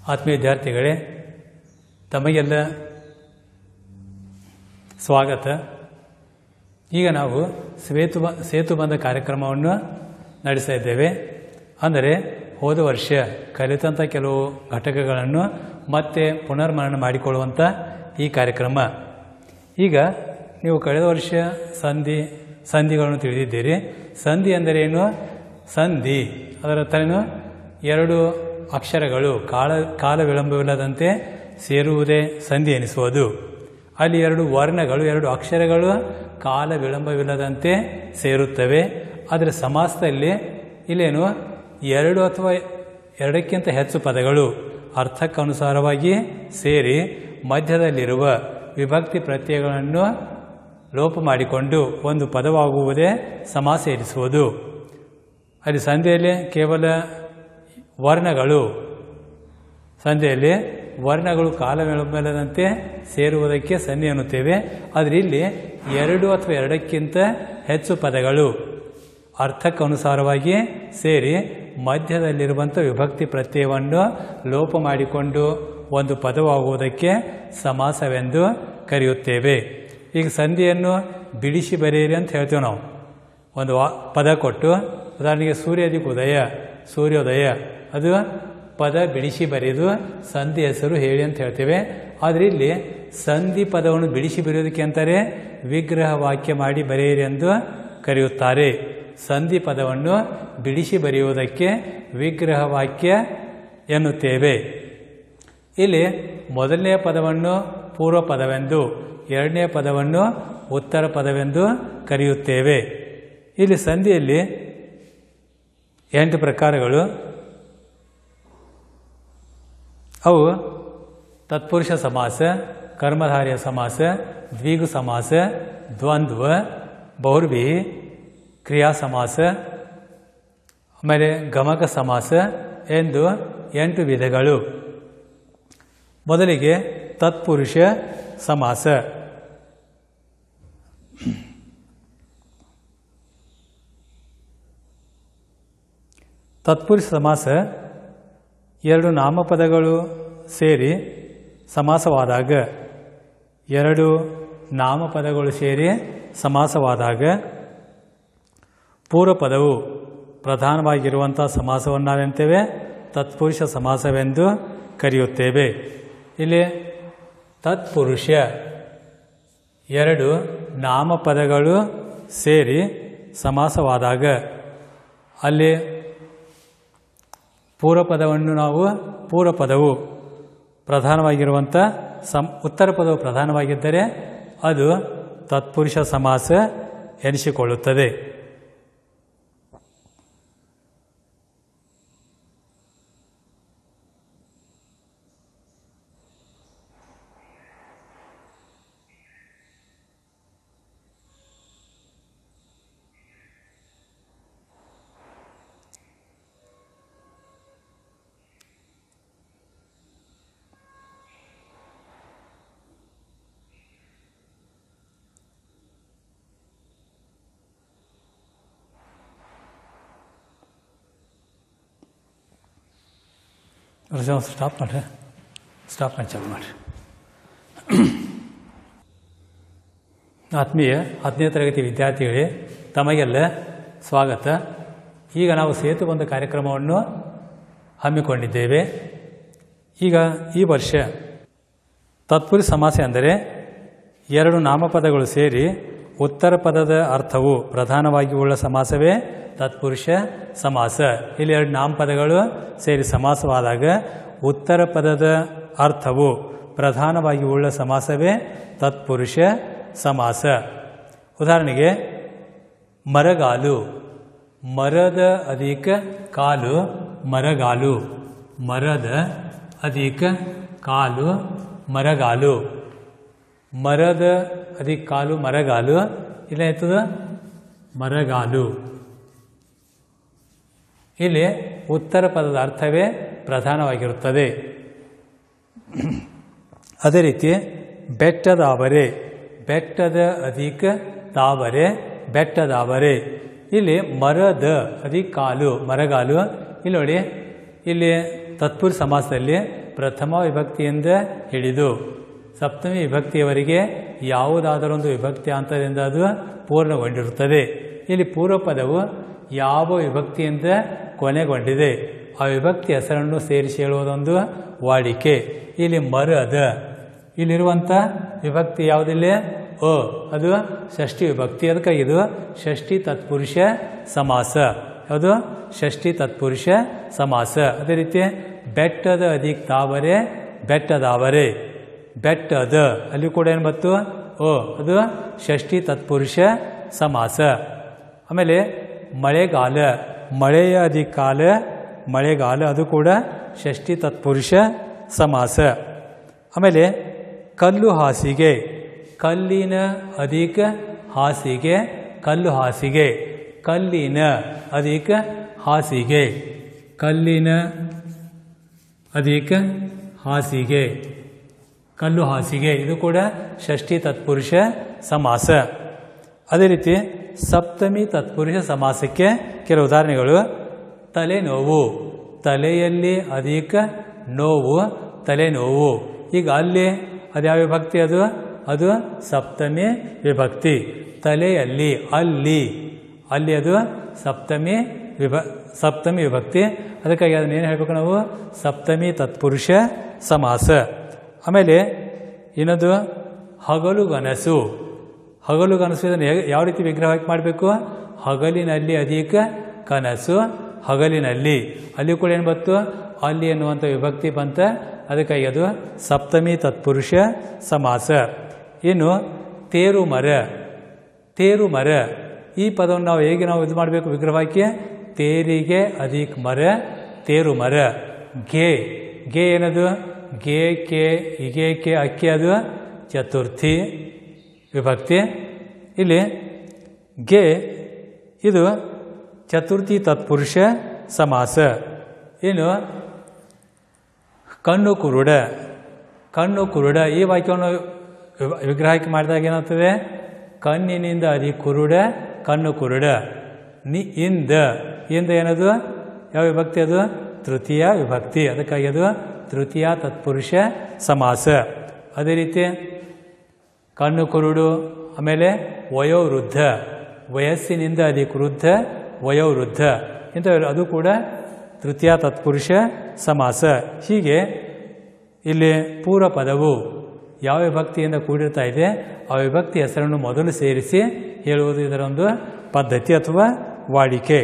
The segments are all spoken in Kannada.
ಆತ್ಮೀಯ ವಿದ್ಯಾರ್ಥಿಗಳೇ ತಮಗೆಲ್ಲ ಸ್ವಾಗತ ಈಗ ನಾವು ಸೇತು ಸೇತುಬಂಧ ಕಾರ್ಯಕ್ರಮವನ್ನು ನಡೆಸ್ತಾ ಇದ್ದೇವೆ ಅಂದರೆ ಹೋದ ವರ್ಷ ಕಲಿತಂಥ ಕೆಲವು ಘಟಕಗಳನ್ನು ಮತ್ತೆ ಪುನರ್ಮರಣ ಮಾಡಿಕೊಳ್ಳುವಂಥ ಈ ಕಾರ್ಯಕ್ರಮ ಈಗ ನೀವು ಕಳೆದ ವರ್ಷ ಸಂಧಿ ಸಂಧಿಗಳನ್ನು ತಿಳಿದಿದ್ದೀರಿ ಸಂಧಿ ಎಂದರೇನು ಸಂಧಿ ಅದರ ಅರ್ಥವೇನು ಎರಡು ಅಕ್ಷರಗಳು ಕಾಲ ಕಾಲ ವಿಳಂಬವಿಲ್ಲದಂತೆ ಸೇರುವುದೇ ಸಂಧಿ ಎನಿಸುವುದು ಅಲ್ಲಿ ಎರಡು ವರ್ಣಗಳು ಎರಡು ಅಕ್ಷರಗಳು ಕಾಲ ವಿಳಂಬವಿಲ್ಲದಂತೆ ಸೇರುತ್ತವೆ ಆದರೆ ಸಮಾಸದಲ್ಲಿ ಇಲ್ಲೇನು ಎರಡು ಅಥವಾ ಎರಡಕ್ಕಿಂತ ಹೆಚ್ಚು ಪದಗಳು ಅರ್ಥಕ್ಕನುಸಾರವಾಗಿ ಸೇರಿ ಮಧ್ಯದಲ್ಲಿರುವ ವಿಭಕ್ತಿ ಪ್ರತ್ಯಯಗಳನ್ನು ಲೋಪ ಮಾಡಿಕೊಂಡು ಒಂದು ಪದವಾಗುವುದೇ ಸಮಾಸ ಎನಿಸುವುದು ಅಲ್ಲಿ ಸಂಧಿಯಲ್ಲಿ ಕೇವಲ ವರ್ಣಗಳು ಸಂಧಿಯಲ್ಲಿ ವರ್ಣಗಳು ಕಾಲ ವಿಳಂಬದಂತೆ ಸೇರುವುದಕ್ಕೆ ಸಂಧಿ ಅನ್ನುತ್ತೇವೆ ಆದರೆ ಇಲ್ಲಿ ಎರಡು ಅಥವಾ ಎರಡಕ್ಕಿಂತ ಹೆಚ್ಚು ಪದಗಳು ಅರ್ಥಕ್ಕನುಸಾರವಾಗಿ ಸೇರಿ ಮಧ್ಯದಲ್ಲಿರುವಂಥ ವಿಭಕ್ತಿ ಪ್ರತ್ಯಯವನ್ನು ಲೋಪ ಮಾಡಿಕೊಂಡು ಒಂದು ಪದವಾಗುವುದಕ್ಕೆ ಸಮಾಸವೆಂದು ಕರೆಯುತ್ತೇವೆ ಈಗ ಸಂಧಿಯನ್ನು ಬಿಡಿಸಿ ಬರೆಯಿರಿ ಅಂತ ಹೇಳ್ತೇವೆ ನಾವು ಒಂದು ವಾ ಪದ ಕೊಟ್ಟು ಉದಾಹರಣೆಗೆ ಸೂರ್ಯದಿಕ್ ಉದಯ ಸೂರ್ಯೋದಯ ಅದು ಪದ ಬಿಡಿಸಿ ಬರೆದು ಸಂಧಿ ಹೆಸರು ಹೇಳಿ ಅಂತ ಹೇಳ್ತೇವೆ ಆದರೆ ಇಲ್ಲಿ ಸಂಧಿ ಪದವನ್ನು ಬಿಡಿಸಿ ಬರೆಯೋದಕ್ಕೆ ಅಂತಾರೆ ವಿಗ್ರಹ ವಾಕ್ಯ ಮಾಡಿ ಬರೆಯಿರಿ ಎಂದು ಕರೆಯುತ್ತಾರೆ ಸಂಧಿ ಪದವನ್ನು ಬಿಡಿಸಿ ಬರೆಯುವುದಕ್ಕೆ ವಿಗ್ರಹ ವಾಕ್ಯ ಎನ್ನುತ್ತೇವೆ ಇಲ್ಲಿ ಮೊದಲನೆಯ ಪದವನ್ನು ಪೂರ್ವ ಪದವೆಂದು ಎರಡನೆಯ ಪದವನ್ನು ಉತ್ತರ ಪದವೆಂದು ಕರೆಯುತ್ತೇವೆ ಇಲ್ಲಿ ಸಂಧಿಯಲ್ಲಿ ಎಂಟು ಪ್ರಕಾರಗಳು ಅವು ತತ್ಪುರುಷ ಸಮಾಸ ಕರ್ಮಧಾರ್ಯ ಸಮಾಸ ದ್ವಿಗು ಸಮಾಸ ದ್ವಂದ್ವ ಬಹುರ್ವಿ ಕ್ರಿಯಾ ಸಮಾಸ ಆಮೇಲೆ ಗಮಕ ಸಮಾಸ ಎಂದು ಎಂಟು ವಿಧಗಳು ಮೊದಲಿಗೆ ತತ್ಪುರುಷ ಸಮಾಸ ತತ್ಪುರುಷ ಸಮಾಸ ಎರಡು ನಾಮಪದಗಳು ಸೇರಿ ಸಮಾಸವಾದಾಗ ಎರಡು ನಾಮಪದಗಳು ಸೇರಿ ಸಮಾಸವಾದಾಗ ಪೂರ್ವ ಪದವು ಪ್ರಧಾನವಾಗಿರುವಂಥ ಸಮಾಸವನ್ನು ನಾವೆಂತೇವೆ ತತ್ಪುರುಷ ಸಮಾಸವೆಂದು ಕರೆಯುತ್ತೇವೆ ಇಲ್ಲಿ ತತ್ಪುರುಷ ಎರಡು ನಾಮಪದಗಳು ಸೇರಿ ಸಮಾಸವಾದಾಗ ಅಲ್ಲಿ ಪೂರ್ವ ಪದವನ್ನು ನಾವು ಪೂರ್ವ ಪದವು ಪ್ರಧಾನವಾಗಿರುವಂಥ ಸಂ ಉತ್ತರ ಪದವು ಪ್ರಧಾನವಾಗಿದ್ದರೆ ಅದು ತತ್ಪುರುಷ ಸಮಾಸ ಎನಿಸಿಕೊಳ್ಳುತ್ತದೆ ಸ್ಟಾಪ್ ಮಾಡ್ರಿ ಸ್ಟಾಪ್ ಮಾಡಿ ಚಾಲು ಮಾಡಿರಿ ಆತ್ಮೀಯ ಹತ್ತನೇ ತರಗತಿ ವಿದ್ಯಾರ್ಥಿಗಳೇ ತಮಗೆಲ್ಲ ಸ್ವಾಗತ ಈಗ ನಾವು ಸೇತುಬಂಧ ಕಾರ್ಯಕ್ರಮವನ್ನು ಹಮ್ಮಿಕೊಂಡಿದ್ದೇವೆ ಈಗ ಈ ವರ್ಷ ತತ್ಪುರಿ ಸಮಾಸ ಎಂದರೆ ಎರಡು ನಾಮಪದಗಳು ಸೇರಿ ಉತ್ತರ ಪದದ ಅರ್ಥವು ಪ್ರಧಾನವಾಗಿ ಉಳ್ಳ ಸಮಾಸವೇ ತತ್ಪುರುಷ ಸಮಾಸ ಇಲ್ಲಿ ಎರಡು ನಾಮಪದಗಳು ಸೇರಿ ಸಮಾಸವಾದಾಗ ಉತ್ತರ ಪದದ ಅರ್ಥವು ಪ್ರಧಾನವಾಗಿ ಉಳ್ಳ ಸಮಾಸವೇ ತತ್ಪುರುಷ ಸಮಾಸ ಉದಾಹರಣೆಗೆ ಮರಗಾಲು ಮರದ ಅಧಿಕ ಕಾಲು ಮರಗಾಲು ಮರದ ಅಧಿಕ ಕಾಲು ಮರಗಾಲು ಮರದ ಅಧಿಕ ಕಾಲು ಮರಗಾಲು ಇಲ್ಲಾಯ್ತದ ಮರಗಾಲು ಇಲ್ಲಿ ಉತ್ತರ ಪದದ ಅರ್ಥವೇ ಪ್ರಧಾನವಾಗಿರುತ್ತದೆ ಅದೇ ರೀತಿ ಬೆಟ್ಟದಾವರೆ ಬೆಟ್ಟದ ಅಧಿಕ ತಾವರೆ ಬೆಟ್ಟದಾವರೆ ಇಲ್ಲಿ ಮರದ ಅಧಿಕ ಕಾಲು ಮರಗಾಲು ಇಲ್ಲಿ ನೋಡಿ ಇಲ್ಲಿ ತತ್ಪುರುಷ ಸಮಾಸದಲ್ಲಿ ಪ್ರಥಮ ವಿಭಕ್ತಿಯಿಂದ ಹಿಡಿದು ಸಪ್ತಮಿ ವಿಭಕ್ತಿಯವರೆಗೆ ಯಾವುದಾದರೊಂದು ವಿಭಕ್ತಿ ಹಂತದಿಂದ ಅದು ಪೂರ್ಣಗೊಂಡಿರುತ್ತದೆ ಇಲ್ಲಿ ಪೂರ್ವ ಪದವು ಯಾವ ವಿಭಕ್ತಿಯಿಂದ ಕೊನೆಗೊಂಡಿದೆ ಆ ವಿಭಕ್ತಿ ಹೆಸರನ್ನು ಸೇರಿಸಿ ಹೇಳುವುದೊಂದು ವಾಡಿಕೆ ಇಲ್ಲಿ ಮರ ಅದ ಇಲ್ಲಿರುವಂಥ ವಿಭಕ್ತಿ ಯಾವುದಿಲ್ಲ ಅ ಅದು ಷಷ್ಠಿ ವಿಭಕ್ತಿ ಅದಕ್ಕೆ ಇದು ಷಷ್ಠಿ ತತ್ಪುರುಷ ಸಮಾಸ ಯಾವುದು ಷಷ್ಠಿ ತತ್ಪುರುಷ ಸಮಾಸ ಅದೇ ರೀತಿ ಬೆಟ್ಟದ ಅಧಿಕ್ ತಾವರೆ ಬೆಟ್ಟದಾವರೆ ಬೆಟ್ಟದ ಅಲ್ಲಿ ಕೂಡ ಏನು ಬಂತು ಅ ಅದು ಷಷ್ಠಿ ತತ್ಪುರುಷ ಸಮಾಸ ಆಮೇಲೆ ಮಳೆಗಾಲ ಮಳೆಯ ಅಧಿಕಾಲ ಮಳೆಗಾಲ ಅದು ಕೂಡ ಷಷ್ಠಿ ತತ್ಪುರುಷ ಸಮಾಸ ಆಮೇಲೆ ಕಲ್ಲು ಹಾಸಿಗೆ ಕಲ್ಲಿನ ಅಧಿಕ ಹಾಸಿಗೆ ಕಲ್ಲು ಹಾಸಿಗೆ ಕಲ್ಲಿನ ಅಧಿಕ ಹಾಸಿಗೆ ಕಲ್ಲಿನ ಅಧಿಕ ಹಾಸಿಗೆ ಕಲ್ಲು ಹಾಸಿಗೆ ಇದು ಕೂಡ ಷಷ್ಠಿ ತತ್ಪುರುಷ ಸಮಾಸ ಅದೇ ರೀತಿ ಸಪ್ತಮಿ ತತ್ಪುರುಷ ಸಮಾಸಕ್ಕೆ ಕೆಲವು ಉದಾಹರಣೆಗಳು ತಲೆನೋವು ತಲೆಯಲ್ಲಿ ಅಧಿಕ ನೋವು ತಲೆನೋವು ಈಗ ಅಲ್ಲಿ ಅದ್ಯಾವ ವಿಭಕ್ತಿ ಅದು ಅದು ಸಪ್ತಮಿ ವಿಭಕ್ತಿ ತಲೆಯಲ್ಲಿ ಅಲ್ಲಿ ಅಲ್ಲಿ ಅದು ಸಪ್ತಮಿ ವಿಭ ಸಪ್ತಮಿ ವಿಭಕ್ತಿ ಅದಕ್ಕಾಗಿ ಅದನ್ನ ಏನು ಹೇಳಬೇಕು ನಾವು ಸಪ್ತಮಿ ತತ್ಪುರುಷ ಸಮಾಸ ಆಮೇಲೆ ಇನ್ನೊಂದು ಹಗಲುಗನಸು ಹಗಲುಗನಸು ಇದನ್ನು ಹೇಗೆ ಯಾವ ರೀತಿ ವಿಗ್ರಹವಾಗಿ ಮಾಡಬೇಕು ಹಗಲಿನಲ್ಲಿ ಅಧಿಕ ಕನಸು ಹಗಲಿನಲ್ಲಿ ಅಲ್ಲಿ ಕೂಡ ಏನು ಬಂತು ಅಲ್ಲಿ ಎನ್ನುವಂಥ ವಿಭಕ್ತಿ ಬಂತ ಅದಕ್ಕಾಗಿ ಅದು ಸಪ್ತಮಿ ತತ್ಪುರುಷ ಸಮಾಸ ಇನ್ನು ತೇರು ಮರ ತೇರು ಮರ ಈ ಪದವನ್ನು ನಾವು ಹೇಗೆ ನಾವು ಇದು ಮಾಡಬೇಕು ವಿಗ್ರಹಕ್ಕೆ ತೇರಿಗೆ ಅಧಿಕ ಮರ ತೇರು ಮರ ಗೆ ಗೆ ಏನದು ಗೆ ಕೆ ಇಗೆ ಕೆ ಅಕ್ಕಿ ಅದು ಚತುರ್ಥಿ ವಿಭಕ್ತಿ ಇಲ್ಲಿ ಗೆ ಇದು ಚತುರ್ಥಿ ತತ್ಪುರುಷ ಸಮಾಸ ಇನ್ನು ಕಣ್ಣು ಕುರುಡ ಕಣ್ಣು ಕುರುಡ ಈ ವಾಕ್ಯವನ್ನು ವಿ- ವಿಗ್ರಹಕ್ಕೆ ಮಾಡಿದಾಗ ಏನಾಗ್ತದೆ ಕಣ್ಣಿನಿಂದ ಅದಿ ಕುರುಡ ಕಣ್ಣು ಕುರುಡ ನಿ ಇಂದ ಇಂದ ಏನದು ಯಾವ ವಿಭಕ್ತಿ ಅದು ತೃತೀಯ ವಿಭಕ್ತಿ ಅದಕ್ಕಾಗಿ ಅದು ತೃತೀಯ ತತ್ಪುರುಷ ಸಮಾಸ ಅದೇ ರೀತಿ ಕಣ್ಣು ಕುರುಡು ಆಮೇಲೆ ವಯೋವೃದ್ಧ ವಯಸ್ಸಿನಿಂದ ಅಧಿಕ ವೃದ್ಧ ವಯೋವೃದ್ಧ ಇಂಥ ಅದು ಕೂಡ ತೃತೀಯ ತತ್ಪುರುಷ ಸಮಾಸ ಹೀಗೆ ಇಲ್ಲಿ ಪೂರ್ವ ಪದವು ಯಾವ ವಿಭಕ್ತಿಯಿಂದ ಕೂಡಿರ್ತಾ ಇದೆ ಆ ವಿಭಕ್ತಿ ಹೆಸರನ್ನು ಮೊದಲು ಸೇರಿಸಿ ಹೇಳುವುದು ಇದರೊಂದು ಪದ್ಧತಿ ಅಥವಾ ವಾಡಿಕೆ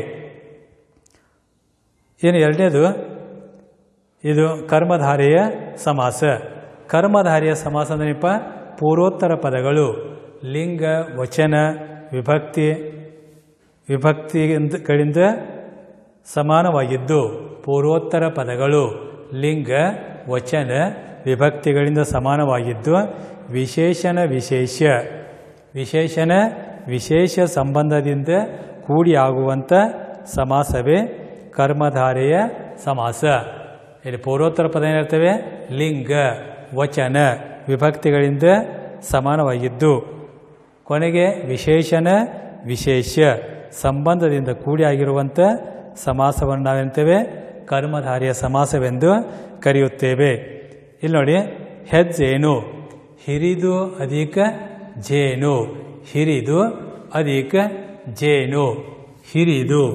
ಏನು ಎರಡನೇದು ಇದು ಕರ್ಮಧಾರೆಯ ಸಮಾಸ ಕರ್ಮಧಾರೆಯ ಸಮಾಸ ಅಂದ್ರೇನಪ್ಪ ಪೂರ್ವೋತ್ತರ ಪದಗಳು ಲಿಂಗ ವಚನ ವಿಭಕ್ತಿ ವಿಭಕ್ತಿಗಳಿಂದ ಸಮಾನವಾಗಿದ್ದು ಪೂರ್ವೋತ್ತರ ಪದಗಳು ಲಿಂಗ ವಚನ ವಿಭಕ್ತಿಗಳಿಂದ ಸಮಾನವಾಗಿದ್ದು ವಿಶೇಷಣ ವಿಶೇಷ ವಿಶೇಷಣ ವಿಶೇಷ ಸಂಬಂಧದಿಂದ ಕೂಡಿ ಆಗುವಂಥ ಸಮಾಸವೇ ಕರ್ಮಧಾರೆಯ ಸಮಾಸ ಇಲ್ಲಿ ಪೂರ್ವೋತ್ತರ ಪದ ಏನಿರ್ತವೆ ಲಿಂಗ ವಚನ ವಿಭಕ್ತಿಗಳಿಂದ ಸಮಾನವಾಗಿದ್ದು ಕೊನೆಗೆ ವಿಶೇಷಣ ವಿಶೇಷ ಸಂಬಂಧದಿಂದ ಕೂಡಿ ಆಗಿರುವಂಥ ಸಮಾಸವನ್ನು ನಾವೆಂತೇವೆ ಕರ್ಮಧಾರಿಯ ಸಮಾಸವೆಂದು ಕರೆಯುತ್ತೇವೆ ಇಲ್ಲಿ ನೋಡಿ ಹೆಜ್ಜೇನು ಹಿರಿದು ಅಧಿಕ ಜೇನು ಹಿರಿದು ಅಧಿಕ ಜೇನು ಹಿರಿದು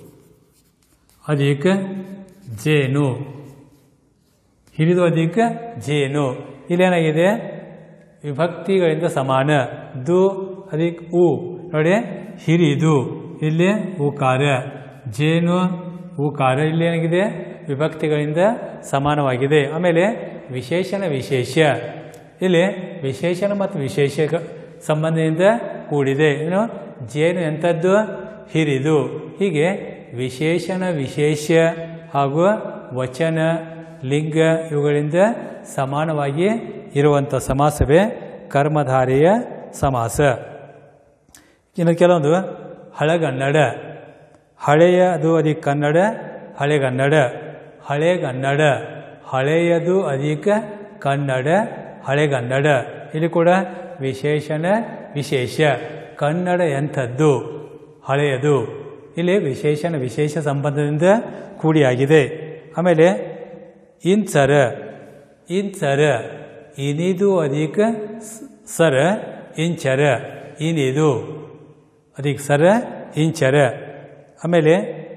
ಅಧಿಕ ಜೇನು ಹಿರಿದು ಅಧಿಕ ಜೇನು ಇಲ್ಲೇನಾಗಿದೆ ವಿಭಕ್ತಿಗಳಿಂದ ಸಮಾನ ದು ಅಧಿಕ ಉ ನೋಡಿ ಹಿರಿದು ಇಲ್ಲಿ ಉಕಾರ ಜೇನು ಉಕಾರ ಇಲ್ಲಿ ಏನಾಗಿದೆ ವಿಭಕ್ತಿಗಳಿಂದ ಸಮಾನವಾಗಿದೆ ಆಮೇಲೆ ವಿಶೇಷಣ ವಿಶೇಷ ಇಲ್ಲಿ ವಿಶೇಷಣ ಮತ್ತು ವಿಶೇಷ ಸಂಬಂಧದಿಂದ ಕೂಡಿದೆ ಏನು ಜೇನು ಎಂಥದ್ದು ಹಿರಿದು ಹೀಗೆ ವಿಶೇಷಣ ವಿಶೇಷ ಹಾಗೂ ವಚನ ಲಿಂಗ ಇವುಗಳಿಂದ ಸಮಾನವಾಗಿ ಇರುವಂಥ ಸಮಾಸವೇ ಕರ್ಮಧಾರೆಯ ಸಮಾಸ ಇನ್ನು ಕೆಲವೊಂದು ಹಳಗನ್ನಡ ಹಳೆಯ ಅದು ಅಧಿಕ ಕನ್ನಡ ಹಳೆಗನ್ನಡ ಹಳೆಗನ್ನಡ ಹಳೆಯದು ಅಧಿಕ ಕನ್ನಡ ಹಳೆಗನ್ನಡ ಇಲ್ಲಿ ಕೂಡ ವಿಶೇಷಣ ವಿಶೇಷ ಕನ್ನಡ ಎಂಥದ್ದು ಹಳೆಯದು ಇಲ್ಲಿ ವಿಶೇಷಣ ವಿಶೇಷ ಸಂಬಂಧದಿಂದ ಕೂಡಿಯಾಗಿದೆ ಆಮೇಲೆ ಇಂಚರ ಇಂಚರ ಇನಿದು ಅಧಿಕ ಸ- ಸರ ಇಂಚರ ಇನಿದು ಅಧಿಕ ಸರ ಇಂಚರ ಆಮೇಲೆ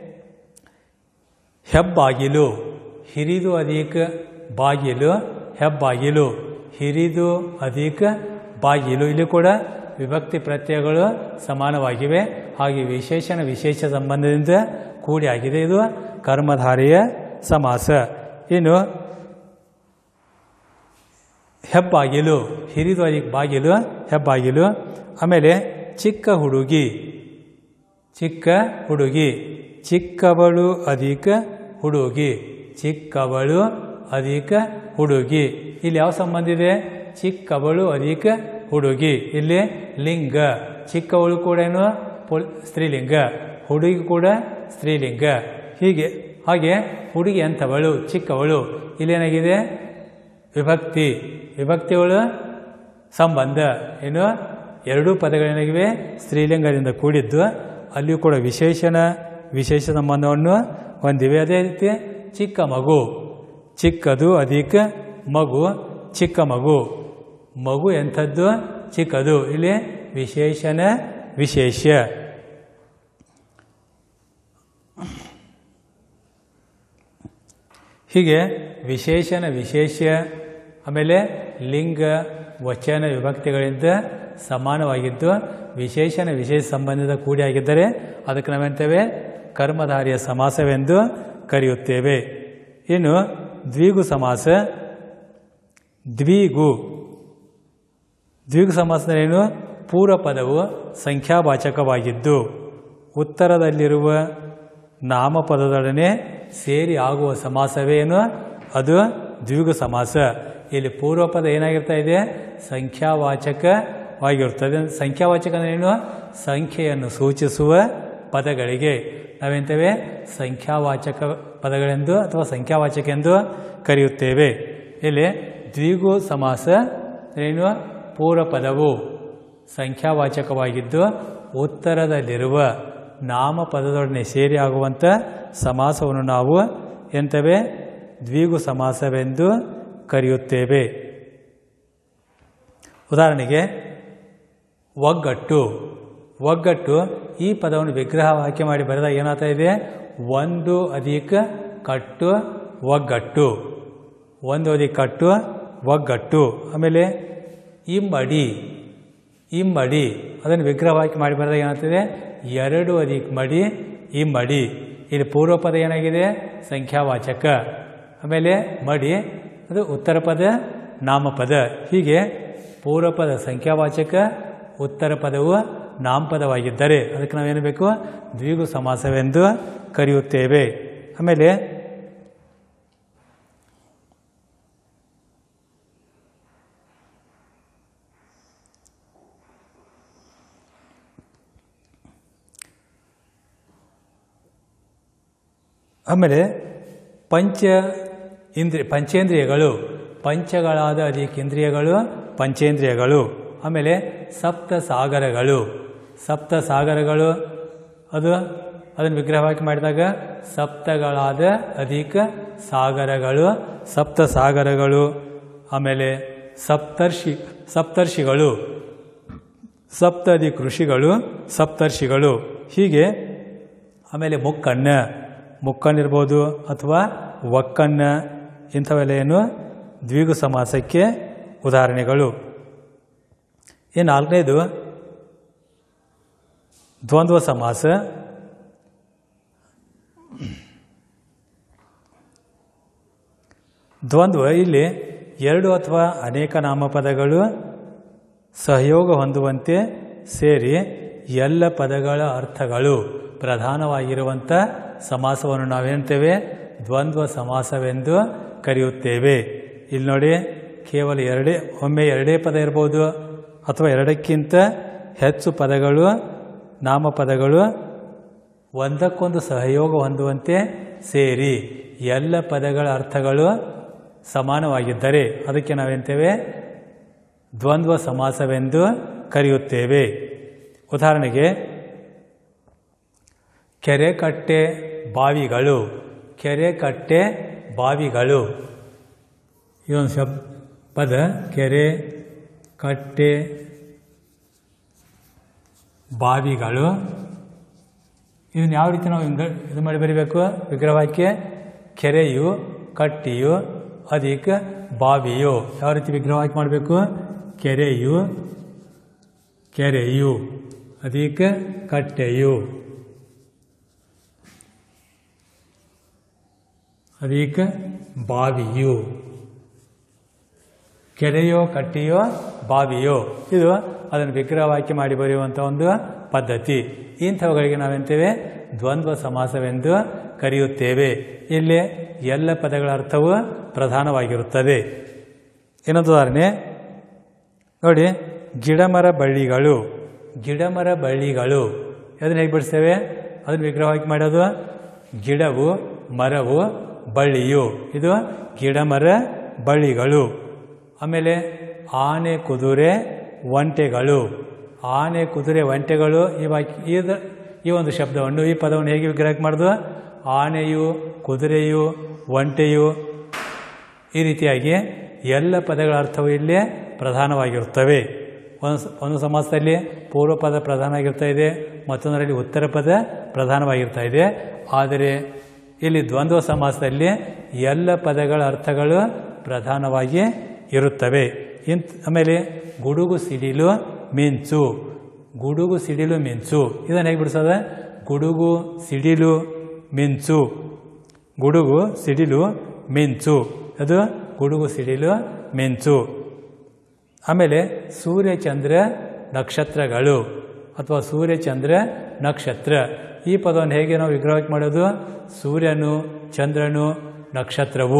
ಹೆಬ್ಬಾಗಿಲು ಹಿರಿದು ಅಧಿಕ ಬಾಗಿಲು ಹೆಬ್ಬಾಗಿಲು ಹಿರಿದು ಅಧಿಕ ಬಾಗಿಲು ಇಲ್ಲಿ ಕೂಡ ವಿಭಕ್ತಿ ಪ್ರತ್ಯಯಗಳು ಸಮಾನವಾಗಿವೆ ಹಾಗೆ ವಿಶೇಷಣ ವಿಶೇಷ ಸಂಬಂಧದಿಂದ ಕೂಡಿ ಆಗಿದೆ ಇದು ಕರ್ಮಧಾರೆಯ ಸಮಾಸ ಇನ್ನು ಹೆಬ್ಬಾಗಿಲು ಹಿರಿದು ಅಧಿಕ ಬಾಗಿಲು ಹೆಬ್ಬಾಗಿಲು ಆಮೇಲೆ ಚಿಕ್ಕ ಹುಡುಗಿ ಚಿಕ್ಕ ಹುಡುಗಿ ಚಿಕ್ಕವಳು ಅಧಿಕ ಹುಡುಗಿ ಚಿಕ್ಕವಳು ಅಧಿಕ ಹುಡುಗಿ ಇಲ್ಲಿ ಯಾವ ಸಂಬಂಧ ಇದೆ ಚಿಕ್ಕವಳು ಅಧಿಕ ಹುಡುಗಿ ಇಲ್ಲಿ ಲಿಂಗ ಚಿಕ್ಕವಳು ಕೂಡ ಏನು ಪುಲ್ ಸ್ತ್ರೀಲಿಂಗ ಹುಡುಗಿ ಕೂಡ ಸ್ತ್ರೀಲಿಂಗ ಹೀಗೆ ಹಾಗೆ ಹುಡುಗಿ ಅಂಥವಳು ಚಿಕ್ಕವಳು ಇಲ್ಲೇನಾಗಿದೆ ವಿಭಕ್ತಿ ವಿಭಕ್ತಿಗಳು ಸಂಬಂಧ ಏನು ಎರಡೂ ಪದಗಳೇನಾಗಿವೆ ಸ್ತ್ರೀಲಿಂಗದಿಂದ ಕೂಡಿದ್ದು ಅಲ್ಲಿಯೂ ಕೂಡ ವಿಶೇಷಣ ವಿಶೇಷ ಸಂಬಂಧವನ್ನು ಹೊಂದಿವೆ ಅದೇ ರೀತಿ ಚಿಕ್ಕ ಮಗು ಚಿಕ್ಕದು ಅಧಿಕ ಮಗು ಚಿಕ್ಕ ಮಗು ಮಗು ಎಂಥದ್ದು ಚಿಕ್ಕದು ಇಲ್ಲಿ ವಿಶೇಷಣ ವಿಶೇಷ ಹೀಗೆ ವಿಶೇಷಣ ವಿಶೇಷ ಆಮೇಲೆ ಲಿಂಗ ವಚನ ವಿಭಕ್ತಿಗಳಿಂದ ಸಮಾನವಾಗಿದ್ದು ವಿಶೇಷಣ ವಿಶೇಷ ಸಂಬಂಧದ ಕೂಡಿಯಾಗಿದ್ದರೆ ಅದಕ್ಕೆ ನಾವೇಂತೇವೆ ಕರ್ಮಧಾರಿಯ ಸಮಾಸವೆಂದು ಕರೆಯುತ್ತೇವೆ ಇನ್ನು ದ್ವಿಗು ಸಮಾಸ ದ್ವಿಗು ದ್ವಿಗು ಸಮಾಸದಲ್ಲೇನು ಪೂರ್ವ ಪದವು ಸಂಖ್ಯಾವಾಚಕವಾಗಿದ್ದು ಉತ್ತರದಲ್ಲಿರುವ ನಾಮಪದದೊಡನೆ ಸೇರಿ ಆಗುವ ಸಮಾಸವೇನು ಅದು ದ್ವಿಗು ಸಮಾಸ ಇಲ್ಲಿ ಪೂರ್ವ ಪದ ಏನಾಗಿರ್ತಾ ಇದೆ ಸಂಖ್ಯಾವಾಚಕವಾಗಿರುತ್ತದೆ ಸಂಖ್ಯಾವಾಚಕ ಅಂದ್ರೆ ಏನು ಸಂಖ್ಯೆಯನ್ನು ಸೂಚಿಸುವ ಪದಗಳಿಗೆ ನಾವೆಂತೇವೆ ಸಂಖ್ಯಾವಾಚಕ ಪದಗಳೆಂದು ಅಥವಾ ಸಂಖ್ಯಾವಾಚಕ ಎಂದು ಕರೆಯುತ್ತೇವೆ ಇಲ್ಲಿ ದ್ವಿಗು ಸಮಾಸ ಏನು ಪೂರ್ವ ಪದವು ಸಂಖ್ಯಾವಾಚಕವಾಗಿದ್ದು ಉತ್ತರದಲ್ಲಿರುವ ನಾಮಪದದೊಡನೆ ಸೇರಿ ಆಗುವಂಥ ಸಮಾಸವನ್ನು ನಾವು ಎಂತವೆ ದ್ವಿಗು ಸಮಾಸವೆಂದು ಕರೆಯುತ್ತೇವೆ ಉದಾಹರಣೆಗೆ ಒಗ್ಗಟ್ಟು ಒಗ್ಗಟ್ಟು ಈ ಪದವನ್ನು ವಿಗ್ರಹ ವಾಕ್ಯ ಮಾಡಿ ಬರೆದಾಗ ಏನಾಗ್ತಾ ಇದೆ ಒಂದು ಅಧಿಕ ಕಟ್ಟು ಒಗ್ಗಟ್ಟು ಒಂದು ಅಧಿಕ ಕಟ್ಟು ಒಗ್ಗಟ್ಟು ಆಮೇಲೆ ಇಮ್ಮಡಿ ಇಮ್ಮಡಿ ಅದನ್ನು ವಿಗ್ರಹವಾಗಿ ಮಾಡಿ ಬರೆದಾಗ ಏನಾಗ್ತದೆ ಎರಡು ಅಧಿಕ ಮಡಿ ಇಮ್ಮಡಿ ಇಲ್ಲಿ ಪೂರ್ವ ಪದ ಏನಾಗಿದೆ ಸಂಖ್ಯಾವಾಚಕ ಆಮೇಲೆ ಮಡಿ ಅದು ಉತ್ತರ ಪದ ನಾಮಪದ ಹೀಗೆ ಪೂರ್ವ ಪದ ಸಂಖ್ಯಾವಾಚಕ ಉತ್ತರ ಪದವು ನಾಮಪದವಾಗಿದ್ದರೆ ಅದಕ್ಕೆ ನಾವೇನು ಬೇಕು ದ್ವಿಗು ಸಮಾಸವೆಂದು ಕರೆಯುತ್ತೇವೆ ಆಮೇಲೆ ಆಮೇಲೆ ಪಂಚ ಇಂದ್ರಿಯ ಪಂಚೇಂದ್ರಿಯಗಳು ಪಂಚಗಳಾದ ಅಧಿಕ ಇಂದ್ರಿಯಗಳು ಪಂಚೇಂದ್ರಿಯಗಳು ಆಮೇಲೆ ಸಪ್ತ ಸಾಗರಗಳು ಸಪ್ತ ಸಾಗರಗಳು ಅದು ಅದನ್ನು ವಿಗ್ರಹವಾಗಿ ಮಾಡಿದಾಗ ಸಪ್ತಗಳಾದ ಅಧಿಕ ಸಾಗರಗಳು ಸಪ್ತ ಸಾಗರಗಳು ಆಮೇಲೆ ಸಪ್ತರ್ಷಿ ಸಪ್ತರ್ಷಿಗಳು ಸಪ್ತದಿ ಕೃಷಿಗಳು ಸಪ್ತರ್ಷಿಗಳು ಹೀಗೆ ಆಮೇಲೆ ಮುಕ್ಕಣ್ಣ ಮುಕ್ಕಣ್ಣಿರ್ಬೋದು ಅಥವಾ ಒಕ್ಕಣ್ಣ ಇಂಥವೆಲ್ಲ ಏನು ದ್ವಿಗು ಸಮಾಸಕ್ಕೆ ಉದಾಹರಣೆಗಳು ಈ ನಾಲ್ಕನೇದು ದ್ವಂದ್ವ ಸಮಾಸ ದ್ವಂದ್ವ ಇಲ್ಲಿ ಎರಡು ಅಥವಾ ಅನೇಕ ನಾಮಪದಗಳು ಸಹಯೋಗ ಹೊಂದುವಂತೆ ಸೇರಿ ಎಲ್ಲ ಪದಗಳ ಅರ್ಥಗಳು ಪ್ರಧಾನವಾಗಿರುವಂಥ ಸಮಾಸವನ್ನು ನಾವೇನ್ತೇವೆ ದ್ವಂದ್ವ ಸಮಾಸವೆಂದು ಕರೆಯುತ್ತೇವೆ ಇಲ್ಲಿ ನೋಡಿ ಕೇವಲ ಎರಡೇ ಒಮ್ಮೆ ಎರಡೇ ಪದ ಇರ್ಬೋದು ಅಥವಾ ಎರಡಕ್ಕಿಂತ ಹೆಚ್ಚು ಪದಗಳು ನಾಮಪದಗಳು ಒಂದಕ್ಕೊಂದು ಸಹಯೋಗ ಹೊಂದುವಂತೆ ಸೇರಿ ಎಲ್ಲ ಪದಗಳ ಅರ್ಥಗಳು ಸಮಾನವಾಗಿದ್ದರೆ ಅದಕ್ಕೆ ನಾವೆಂತೇವೆ ದ್ವಂದ್ವ ಸಮಾಸವೆಂದು ಕರೆಯುತ್ತೇವೆ ಉದಾಹರಣೆಗೆ ಕೆರೆ ಕಟ್ಟೆ ಬಾವಿಗಳು ಕೆರೆ ಕಟ್ಟೆ ಬಾವಿಗಳು ಇದೊಂದು ಶಬ್ ಪದ ಕೆರೆ ಕಟ್ಟೆ ಬಾವಿಗಳು ಇದನ್ನ ಯಾವ ರೀತಿ ನಾವು ಹಿಂಗ ಇದು ಮಾಡಿ ಬರಿಬೇಕು ವಿಗ್ರಹವಾಕ್ಯ ಕೆರೆಯು ಕಟ್ಟಿಯು ಅದಕ್ಕೆ ಬಾವಿಯು ಯಾವ ರೀತಿ ವಿಗ್ರಹವಾಕ್ಯ ಮಾಡಬೇಕು ಕೆರೆಯು ಕೆರೆಯು ಅದಕ್ಕೆ ಕಟ್ಟೆಯು ಅದಕ್ಕೆ ಬಾವಿಯು ಕೆರೆಯೋ ಕಟ್ಟಿಯೋ ಬಾವಿಯೋ ಇದು ಅದನ್ನು ವಿಗ್ರಹವಾಕ್ಯ ಮಾಡಿ ಬರೆಯುವಂಥ ಒಂದು ಪದ್ಧತಿ ಇಂಥವುಗಳಿಗೆ ನಾವೆಂತೇವೆ ದ್ವಂದ್ವ ಸಮಾಸವೆಂದು ಕರೆಯುತ್ತೇವೆ ಇಲ್ಲಿ ಎಲ್ಲ ಪದಗಳ ಅರ್ಥವು ಪ್ರಧಾನವಾಗಿರುತ್ತದೆ ಇನ್ನೊಂದು ಉದಾಹರಣೆ ನೋಡಿ ಗಿಡಮರ ಬಳ್ಳಿಗಳು ಗಿಡಮರ ಬಳ್ಳಿಗಳು ಅದನ್ನು ಹೇಗೆ ಬಿಡಿಸ್ತೇವೆ ಅದನ್ನು ವಿಗ್ರಹವಾಗಿ ಮಾಡೋದು ಗಿಡವು ಮರವು ಬಳ್ಳಿಯು ಇದು ಗಿಡಮರ ಬಳ್ಳಿಗಳು ಆಮೇಲೆ ಆನೆ ಕುದುರೆ ಒಂಟೆಗಳು ಆನೆ ಕುದುರೆ ಒಂಟೆಗಳು ಈ ವಾಕ್ಯ ಇದು ಈ ಒಂದು ಶಬ್ದವನ್ನು ಈ ಪದವನ್ನು ಹೇಗೆ ವಿಗ್ರಹಕ್ಕೆ ಮಾಡೋದು ಆನೆಯು ಕುದುರೆಯು ಒಂಟೆಯು ಈ ರೀತಿಯಾಗಿ ಎಲ್ಲ ಪದಗಳ ಅರ್ಥವು ಇಲ್ಲಿ ಪ್ರಧಾನವಾಗಿರುತ್ತವೆ ಒಂದು ಸ- ಒಂದು ಸಮಾಸದಲ್ಲಿ ಪೂರ್ವ ಪದ ಪ್ರಧಾನವಾಗಿರ್ತಾ ಇದೆ ಮತ್ತೊಂದರಲ್ಲಿ ಉತ್ತರ ಪದ ಪ್ರಧಾನವಾಗಿರ್ತಾ ಇದೆ ಆದರೆ ಇಲ್ಲಿ ದ್ವಂದ್ವ ಸಮಾಸದಲ್ಲಿ ಎಲ್ಲ ಪದಗಳ ಅರ್ಥಗಳು ಪ್ರಧಾನವಾಗಿ ಇರುತ್ತವೆ ಇಂತ್ ಆಮೇಲೆ ಗುಡುಗು ಸಿಡಿಲು ಮಿಂಚು ಗುಡುಗು ಸಿಡಿಲು ಮಿಂಚು ಇದನ್ನು ಹೇಗೆ ಬಿಡಿಸೋದ ಗುಡುಗು ಸಿಡಿಲು ಮಿಂಚು ಗುಡುಗು ಸಿಡಿಲು ಮಿಂಚು ಅದು ಗುಡುಗು ಸಿಡಿಲು ಮಿಂಚು ಆಮೇಲೆ ಸೂರ್ಯಚಂದ್ರ ನಕ್ಷತ್ರಗಳು ಅಥವಾ ಸೂರ್ಯಚಂದ್ರ ನಕ್ಷತ್ರ ಈ ಪದವನ್ನು ಹೇಗೆ ನಾವು ವಿಗ್ರಹಕ್ಕೆ ಮಾಡೋದು ಸೂರ್ಯನು ಚಂದ್ರನು ನಕ್ಷತ್ರವು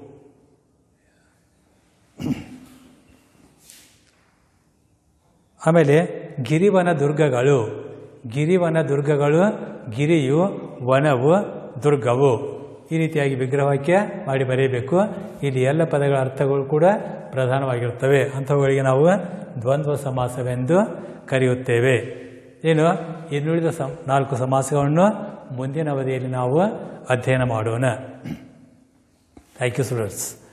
ಆಮೇಲೆ ಗಿರಿವನ ದುರ್ಗಗಳು ಗಿರಿವನ ದುರ್ಗಗಳು ಗಿರಿಯು ವನವು ದುರ್ಗವು ಈ ರೀತಿಯಾಗಿ ವಿಗ್ರಹವಾಕ್ಯ ಮಾಡಿ ಬರೆಯಬೇಕು ಇಲ್ಲಿ ಎಲ್ಲ ಪದಗಳ ಅರ್ಥಗಳು ಕೂಡ ಪ್ರಧಾನವಾಗಿರುತ್ತವೆ ಅಂಥವುಗಳಿಗೆ ನಾವು ದ್ವಂದ್ವ ಸಮಾಸವೆಂದು ಕರೆಯುತ್ತೇವೆ ಏನು ಇನ್ನುಳಿದ ಸಂ ನಾಲ್ಕು ಸಮಾಸಗಳನ್ನು ಮುಂದಿನ ಅವಧಿಯಲ್ಲಿ ನಾವು ಅಧ್ಯಯನ ಮಾಡೋಣ ಥ್ಯಾಂಕ್ ಯು ಸ್ಟೂಡೆಂಟ್ಸ್